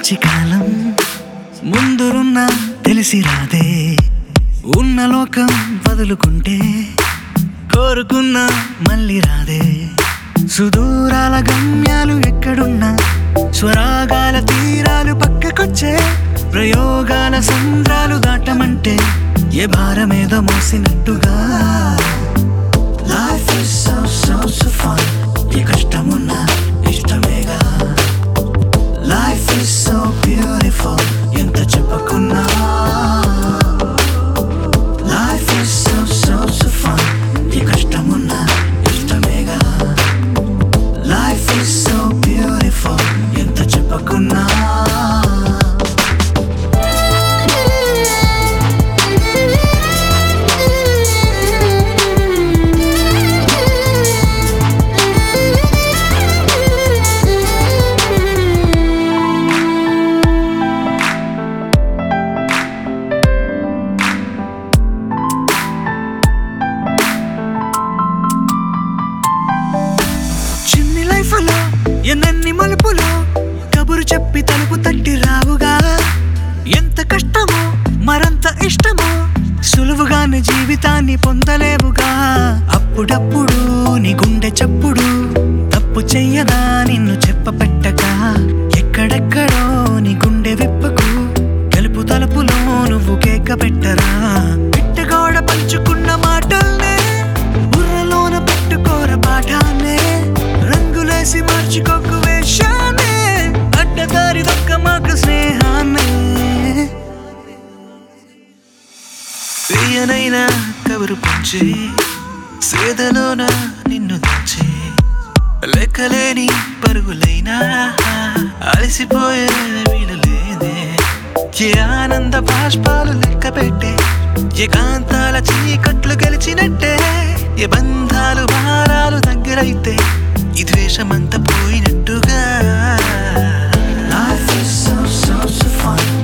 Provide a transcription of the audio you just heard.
మంచి కాలం ముందురున్న తెలిసి రాదే ఉన్న లోకం వదులుకుంటే కోరుకున్న మళ్ళీ రాదే సుదూరాల గమ్యాలు ఎక్కడున్నా స్వరాగాల తీరాలు పక్కకొచ్చే ప్రయోగాల సంద్రాలు దాటమంటే ఏ భారమేదో మోసినట్టుగా Life is so so so fun A కష్టమున్నా ఇష్టమేగా Life is so beautiful ఎంత చెప్పకున్నా Life is so so so fun A కష్టమున్నా ఇష్టమేగా Life is so beautiful ఎంత చెప్పకున్నా చిన్ని లైఫ్ లో ఎన్నెన్ని మలుపులు కబురు చెప్పి తలుపు తట్టి రావుగా ఎంత కష్టమో మరంత ఇష్టమో సులువుగానే జీవితాన్ని పొందలేవుగా అప్పుడప్పుడు నీ గుండె చప్పుడు తప్పు చెయ్యదా నిన్ను చెప్పపెట్టక ఎక్కడెక్కడో నీ గుండె విప్పకు గెలుపు తలుపులో నువ్వు కేక పెట్టరా పిట్టగోడ పంచుకున్న మాటల్నే బుర్రలోన పెట్టుకోర పాఠాన్నే రంగులేసి మార్చుకోకు వేషాన్నే అడ్డదారి దొక్క మాకు స్నేహాన్నే తీయనైనా కబురు పంచి సేదలోన నిన్ను తెచ్చి లెక్కలేని పరుగులైనా అలసిపోయే వీలులేదే ఏ ఆనంద బాష్పాలు లెక్క పెట్టే ఏకాంతాల చీకట్లు గెలిచినట్టే ఏ బంధాలు భారాలు దగ్గరైతే ఈ ద్వేషమంతా పోయినట్టుగా Life is so so so fun